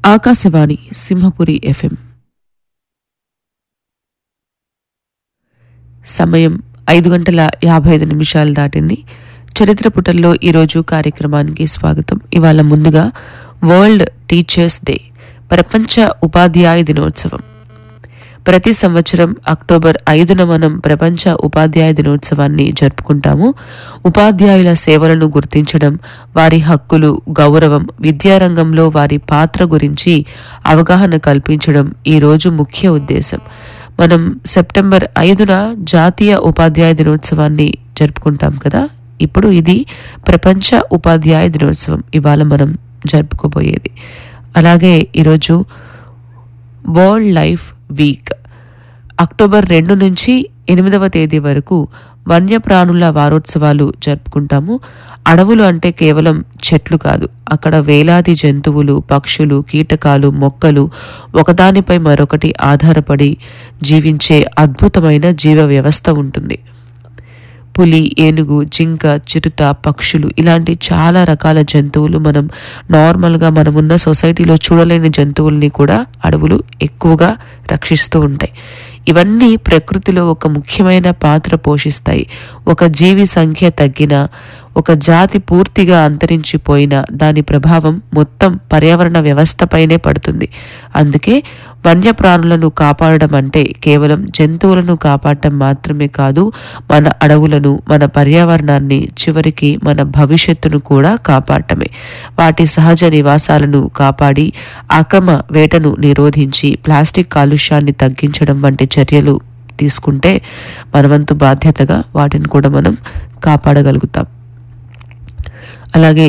Akashvani Simhapuri FM సమయం ఐదు గంటల యాభై ఐదు నిమిషాలు దాటింది చరిత్ర పుటల్లో ఈరోజు కార్యక్రమానికి స్వాగతం ఇవాళ ముందుగా వరల్డ్ టీచర్స్ డే ప్రపంచ ఉపాధ్యాయ దినోత్సవం ప్రతి సంవత్సరం అక్టోబర్ ఐదున మనం ప్రపంచ ఉపాధ్యాయ దినోత్సవాన్ని జరుపుకుంటాము ఉపాధ్యాయుల సేవలను గుర్తించడం వారి హక్కులు గౌరవం విద్యారంగంలో వారి పాత్ర గురించి అవగాహన కల్పించడం ఈ రోజు ముఖ్య ఉద్దేశం మనం సెప్టెంబర్ ఐదున జాతీయ ఉపాధ్యాయ దినోత్సవాన్ని జరుపుకుంటాం కదా ఇప్పుడు ఇది ప్రపంచ ఉపాధ్యాయ దినోత్సవం ఇవాళ మనం జరుపుకోబోయేది అలాగే ఈరోజు వరల్డ్ లైఫ్ వీక్ అక్టోబర్ రెండు నుంచి ఎనిమిదవ తేదీ వరకు వన్యప్రాణుల వారోత్సవాలు జరుపుకుంటాము అడవులు అంటే కేవలం చెట్లు కాదు అక్కడ వేలాది జంతువులు పక్షులు కీటకాలు మొక్కలు ఒకదానిపై మరొకటి ఆధారపడి జీవించే అద్భుతమైన జీవ వ్యవస్థ ఉంటుంది పులి ఏనుగు జింక చిరుత పక్షులు ఇలాంటి చాలా రకాల జంతువులు మనం నార్మల్గా మనమున్న సొసైటీలో చూడలేని జంతువుల్ని కూడా అడవులు ఎక్కువగా రక్షిస్తూ ఉంటాయి ఇవన్నీ ప్రకృతిలో ఒక ముఖ్యమైన పాత్ర పోషిస్తాయి ఒక జీవి సంఖ్య తగ్గినా ఒక జాతి పూర్తిగా అంతరించిపోయినా దాని ప్రభావం మొత్తం పర్యావరణ వ్యవస్థపైనే పడుతుంది అందుకే వన్యప్రాణులను కాపాడడం అంటే కేవలం జంతువులను కాపాడటం మాత్రమే కాదు మన అడవులను మన పర్యావరణాన్ని చివరికి మన భవిష్యత్తును కూడా కాపాడటమే వాటి సహజ నివాసాలను కాపాడి అక్రమ వేటను నిరోధించి ప్లాస్టిక్ కాలుష్యాన్ని తగ్గించడం వంటి చర్యలు తీసుకుంటే మనవంతు బాధ్యతగా వాటిని కూడా మనం కాపాడగలుగుతాం అలాగే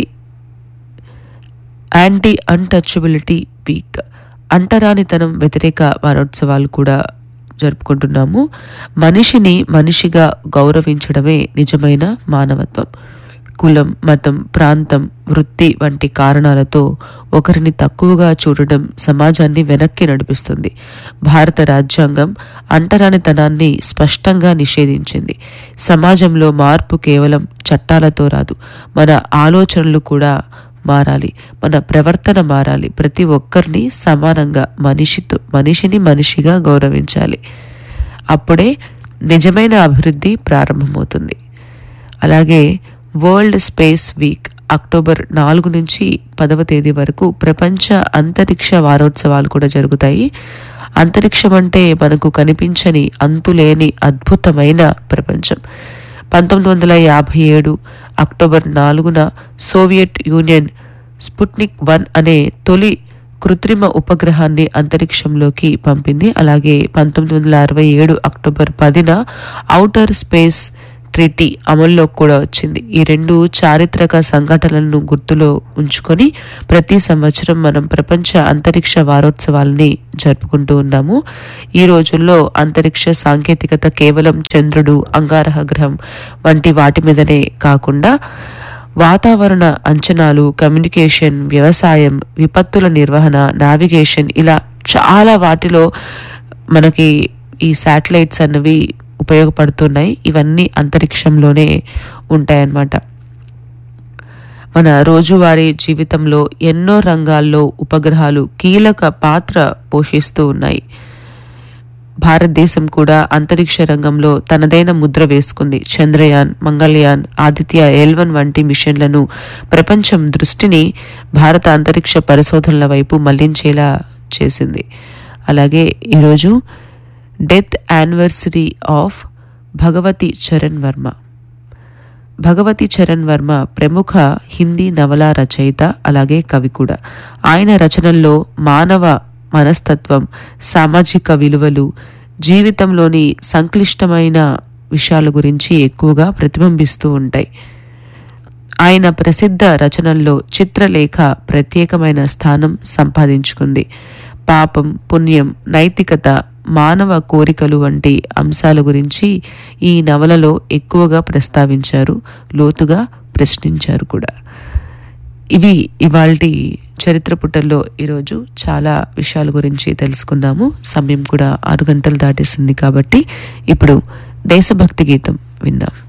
యాంటీ అన్టచబిలిటీ వీక్ అంటరానితనం వ్యతిరేక వారోత్సవాలు కూడా జరుపుకుంటున్నాము మనిషిని మనిషిగా గౌరవించడమే నిజమైన మానవత్వం కులం మతం ప్రాంతం వృత్తి వంటి కారణాలతో ఒకరిని తక్కువగా చూడడం సమాజాన్ని వెనక్కి నడిపిస్తుంది భారత రాజ్యాంగం అంటరానితనాన్ని స్పష్టంగా నిషేధించింది సమాజంలో మార్పు కేవలం చట్టాలతో రాదు మన ఆలోచనలు కూడా మారాలి మన ప్రవర్తన మారాలి ప్రతి ఒక్కరిని సమానంగా మనిషితో మనిషిని మనిషిగా గౌరవించాలి అప్పుడే నిజమైన అభివృద్ధి ప్రారంభమవుతుంది అలాగే వరల్డ్ స్పేస్ వీక్ అక్టోబర్ నాలుగు నుంచి పదవ తేదీ వరకు ప్రపంచ అంతరిక్ష వారోత్సవాలు కూడా జరుగుతాయి అంతరిక్షం అంటే మనకు కనిపించని అంతులేని అద్భుతమైన ప్రపంచం పంతొమ్మిది వందల యాభై ఏడు అక్టోబర్ నాలుగున సోవియట్ యూనియన్ స్పుట్నిక్ వన్ అనే తొలి కృత్రిమ ఉపగ్రహాన్ని అంతరిక్షంలోకి పంపింది అలాగే పంతొమ్మిది వందల అరవై ఏడు అక్టోబర్ పదిన ఔటర్ స్పేస్ ట్రిటీ అమల్లో కూడా వచ్చింది ఈ రెండు చారిత్రక సంఘటనలను గుర్తులో ఉంచుకొని ప్రతి సంవత్సరం మనం ప్రపంచ అంతరిక్ష వారోత్సవాలని జరుపుకుంటూ ఉన్నాము ఈ రోజుల్లో అంతరిక్ష సాంకేతికత కేవలం చంద్రుడు అంగారహ గ్రహం వంటి వాటి మీదనే కాకుండా వాతావరణ అంచనాలు కమ్యూనికేషన్ వ్యవసాయం విపత్తుల నిర్వహణ నావిగేషన్ ఇలా చాలా వాటిలో మనకి ఈ శాటిలైట్స్ అన్నవి ఉపయోగపడుతున్నాయి ఇవన్నీ అంతరిక్షంలోనే ఉంటాయన్నమాట మన రోజువారీ జీవితంలో ఎన్నో రంగాల్లో ఉపగ్రహాలు కీలక పాత్ర పోషిస్తూ ఉన్నాయి భారతదేశం కూడా అంతరిక్ష రంగంలో తనదైన ముద్ర వేసుకుంది చంద్రయాన్ మంగళయాన్ ఆదిత్య ఎల్వన్ వంటి మిషన్లను ప్రపంచం దృష్టిని భారత అంతరిక్ష పరిశోధనల వైపు మళ్లించేలా చేసింది అలాగే ఈరోజు death anniversary of Bhagwati Charan Verma Bhagwati Charan Verma ప్రముఖ హిందీ నవల రచయిత అలాగే కవి కూడా ఆయన రచనల్లో మానవ మనస్తత్వం సామాజిక విలువలు జీవితంలోని సంక్లిష్టమైన విషయాల గురించి ఎక్కువగా ప్రతిబింబిస్తూ ఉంటాయి ఆయన ప్రసిద్ధ రచనల్లో చిత్రలేఖ ప్రత్యేకమైన స్థానం సంపాదించుకుంది పాపం పుణ్యం నైతికత మానవ కోరికలు వంటి అంశాల గురించి ఈ నవలలో ఎక్కువగా ప్రస్తావించారు లోతుగా ప్రశ్నించారు కూడా ఇవి ఇవాల్టి చరిత్ర పుటల్లో ఈరోజు చాలా విషయాల గురించి తెలుసుకున్నాము సమయం కూడా ఆరు గంటలు దాటేసింది కాబట్టి ఇప్పుడు దేశభక్తి గీతం విందాం